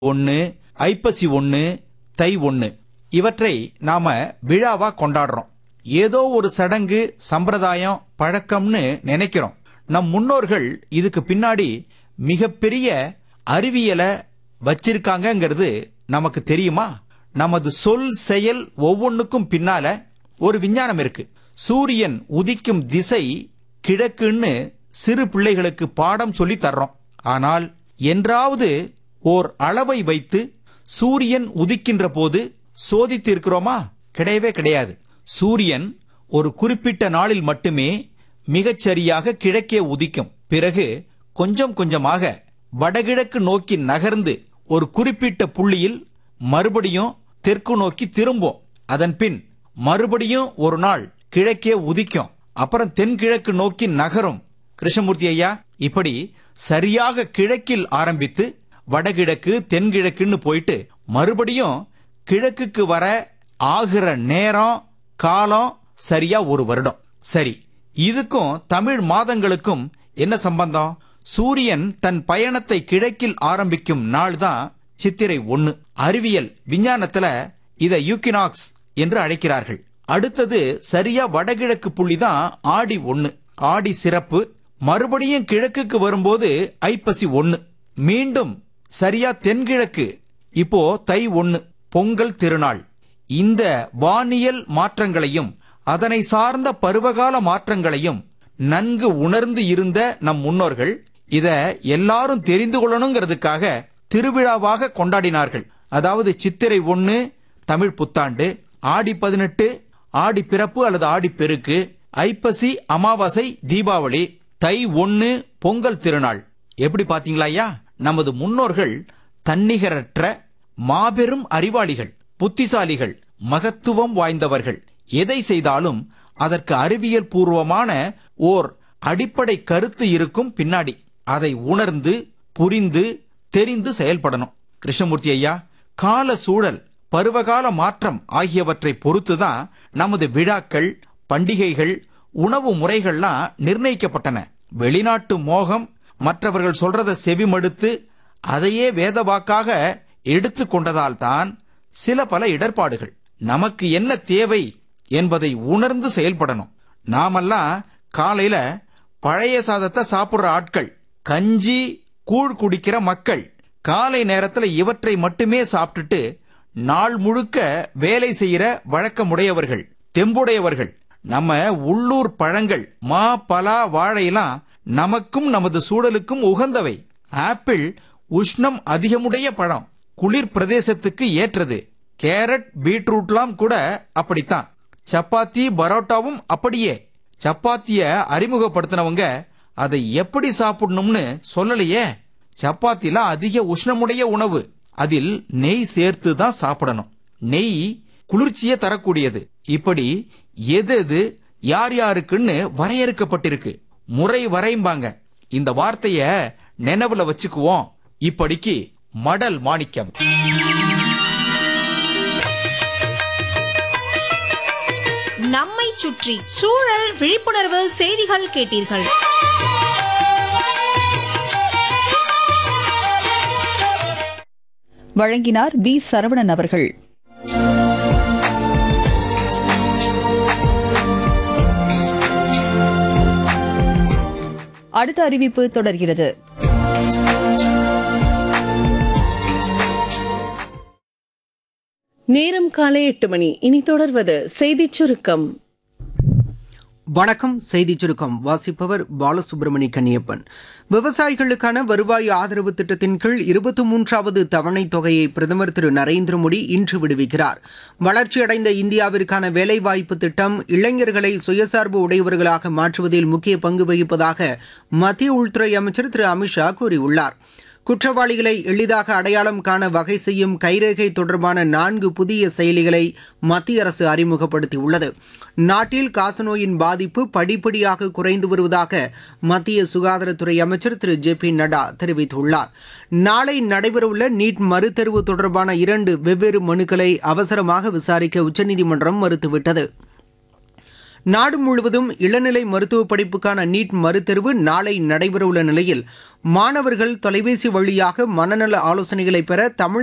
ஒன்று ஐப்பசி ஒன்று தை ஒன்று இவற்றை நாம விழாவா கொண்டாடுறோம் ஏதோ ஒரு சடங்கு சம்பிரதாயம் பழக்கம்னு நினைக்கிறோம் நம் முன்னோர்கள் இதுக்கு பின்னாடி மிகப்பெரிய அறிவியலை வச்சிருக்காங்கங்கிறது நமக்கு தெரியுமா நமது சொல் செயல் ஒவ்வொன்றுக்கும் பின்னால ஒரு விஞ்ஞானம் இருக்கு சூரியன் உதிக்கும் திசை கிழக்குன்னு சிறு பிள்ளைகளுக்கு பாடம் சொல்லி தர்றோம் ஆனால் என்றாவது ஓர் அளவை வைத்து சூரியன் உதிக்கின்ற போது சோதித்து இருக்கிறோமா கிடையவே கிடையாது சூரியன் ஒரு குறிப்பிட்ட நாளில் மட்டுமே மிகச்சரியாக கிழக்கே உதிக்கும் பிறகு கொஞ்சம் கொஞ்சமாக வடகிழக்கு நோக்கி நகர்ந்து ஒரு குறிப்பிட்ட புள்ளியில் மறுபடியும் தெற்கு நோக்கி திரும்பும் அதன் பின் மறுபடியும் ஒரு நாள் கிழக்கே உதிக்கும் அப்புறம் தென்கிழக்கு நோக்கி நகரும் கிருஷ்ணமூர்த்தி ஐயா இப்படி சரியாக கிழக்கில் ஆரம்பித்து வடகிழக்கு தென்கிழக்குன்னு போயிட்டு மறுபடியும் கிழக்குக்கு வர ஆகிற நேரம் காலம் சரியா ஒரு வருடம் சரி இதுக்கும் தமிழ் மாதங்களுக்கும் என்ன சம்பந்தம் சூரியன் தன் பயணத்தை கிழக்கில் ஆரம்பிக்கும் நாள் தான் சித்திரை ஒன்னு அறிவியல் விஞ்ஞானத்துல இத யூக்கினாக்ஸ் என்று அழைக்கிறார்கள் அடுத்தது சரியா வடகிழக்கு புள்ளி தான் ஆடி ஒன்னு ஆடி சிறப்பு மறுபடியும் கிழக்குக்கு வரும்போது ஐப்பசி ஒன்னு மீண்டும் சரியா தென்கிழக்கு இப்போ தை ஒன்னு பொங்கல் திருநாள் இந்த வானியல் மாற்றங்களையும் அதனை சார்ந்த பருவகால மாற்றங்களையும் நன்கு உணர்ந்து இருந்த நம் முன்னோர்கள் இத எல்லாரும் தெரிந்து கொள்ளணுங்கிறதுக்காக திருவிழாவாக கொண்டாடினார்கள் அதாவது சித்திரை ஒன்னு தமிழ் புத்தாண்டு ஆடி பதினெட்டு ஆடி பிறப்பு அல்லது ஆடி பெருக்கு ஐப்பசி அமாவாசை தீபாவளி தை ஒன்னு பொங்கல் திருநாள் எப்படி பாத்தீங்களா ஐயா நமது முன்னோர்கள் தன்னிகரற்ற மாபெரும் அறிவாளிகள் புத்திசாலிகள் மகத்துவம் வாய்ந்தவர்கள் எதை செய்தாலும் அதற்கு அறிவியல் பூர்வமான ஓர் அடிப்படை கருத்து இருக்கும் பின்னாடி அதை உணர்ந்து புரிந்து தெரிந்து செயல்படணும் கிருஷ்ணமூர்த்தி ஐயா கால சூழல் பருவகால மாற்றம் ஆகியவற்றை பொறுத்துதான் நமது விழாக்கள் பண்டிகைகள் உணவு முறைகள்லாம் நிர்ணயிக்கப்பட்டன வெளிநாட்டு மோகம் மற்றவர்கள் சொல்றத செவிமடுத்து அதையே வேதவாக்காக எடுத்து கொண்டதால் தான் சில பல இடர்பாடுகள் நமக்கு என்ன தேவை என்பதை உணர்ந்து செயல்படணும் நாமெல்லாம் காலையில பழைய சாதத்தை சாப்பிடுற ஆட்கள் கஞ்சி கூழ் குடிக்கிற மக்கள் காலை நேரத்துல இவற்றை மட்டுமே சாப்பிட்டுட்டு நாள் முழுக்க வேலை செய்யற வழக்கமுடையவர்கள் தெம்புடையவர்கள் நம்ம உள்ளூர் பழங்கள் மா பலா வாழையெல்லாம் நமக்கும் நமது சூழலுக்கும் உகந்தவை ஆப்பிள் உஷ்ணம் அதிகமுடைய பழம் குளிர் பிரதேசத்துக்கு ஏற்றது கேரட் பீட்ரூட்லாம் கூட அப்படித்தான் சப்பாத்தி பரோட்டாவும் அப்படியே சப்பாத்திய அறிமுகப்படுத்தினவங்க அதை எப்படி சாப்பிடணும்னு சொல்லலையே சப்பாத்தில அதிக உஷ்ணமுடைய உணவு அதில் நெய் சேர்த்து தான் சாப்பிடணும் நெய் குளிர்ச்சியை தரக்கூடியது இப்படி எது எது யார் யாருக்குன்னு வரையறுக்கப்பட்டிருக்கு முறை வரைம்பாங்க இந்த வார்த்தைய நினைவுல வச்சுக்குவோம் இப்படிக்கு மடல் மாணிக்கம் நம்மை சுற்றி சூழல் விழிப்புணர்வு செய்திகள் கேட்டீர்கள் வழங்கினார் வி சரவணன் அவர்கள் அடுத்த அறிவிப்பு தொடர்கிறது நேரம் காலை எட்டு மணி இனி தொடர்வது செய்திச் சுருக்கம் வணக்கம் செய்தி சுருக்கம் வாசிப்பவர் பாலசுப்ரமணி கன்னியப்பன் விவசாயிகளுக்கான வருவாய் ஆதரவு திட்டத்தின் கீழ் இருபத்தி மூன்றாவது தவணை தொகையை பிரதமர் திரு நரேந்திர மோடி இன்று விடுவிக்கிறார் வளர்ச்சியடைந்த இந்தியாவிற்கான வேலைவாய்ப்பு திட்டம் இளைஞர்களை சுயசார்பு உடையவர்களாக மாற்றுவதில் முக்கிய பங்கு வகிப்பதாக மத்திய உள்துறை அமைச்சர் திரு அமித்ஷா கூறியுள்ளார் குற்றவாளிகளை எளிதாக அடையாளம் காண வகை செய்யும் கைரேகை தொடர்பான நான்கு புதிய செயலிகளை மத்திய அரசு அறிமுகப்படுத்தியுள்ளது நாட்டில் காசநோயின் பாதிப்பு படிப்படியாக குறைந்து வருவதாக மத்திய சுகாதாரத்துறை அமைச்சர் திரு ஜே பி நட்டா தெரிவித்துள்ளார் நாளை நடைபெறவுள்ள நீட் மறுதேர்வு தொடர்பான இரண்டு வெவ்வேறு மனுக்களை அவசரமாக விசாரிக்க உச்சநீதிமன்றம் மறுத்துவிட்டது நாடு முழுவதும் இளநிலை மருத்துவ படிப்புக்கான நீட் மறுதேர்வு நாளை நடைபெறவுள்ள நிலையில் மாணவர்கள் தொலைபேசி வழியாக மனநல ஆலோசனைகளை பெற தமிழக